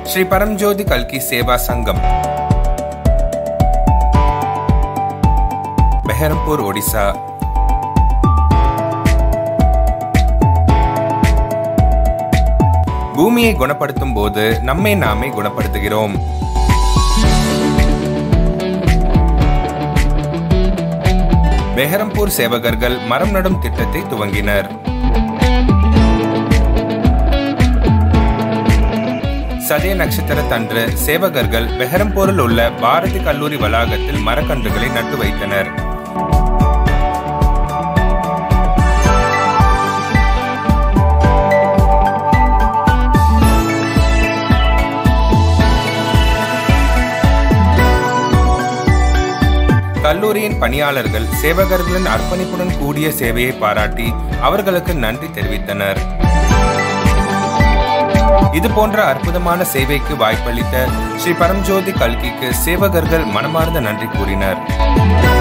ஸ்ரீ பரம்ஜோதி கல்கி சேவா சங்கம் பெஹரம்பூர் ஒடிசா பூமியை குணப்படுத்தும் போது நம்மை நாமே குணப்படுத்துகிறோம் பெஹரம்பூர் சேவகர்கள் மரம் நடும் திட்டத்தை துவங்கினர் சதய நட்சத்திரத்தன்று சேவகர்கள் பெஹரம்பூரில் உள்ள பாரதி கல்லூரி வளாகத்தில் மரக்கன்றுகளை நட்டு வைத்தனர் கல்லூரியின் பணியாளர்கள் சேவகர்களின் அர்ப்பணிப்புடன் கூடிய சேவையை பாராட்டி அவர்களுக்கு நன்றி தெரிவித்தனர் இது போன்ற அற்புதமான சேவைக்கு வாய்ப்பளித்த ஸ்ரீ பரம்ஜோதி கல்கிக்கு சேவகர்கள் மனமார்ந்த நன்றி கூறினர்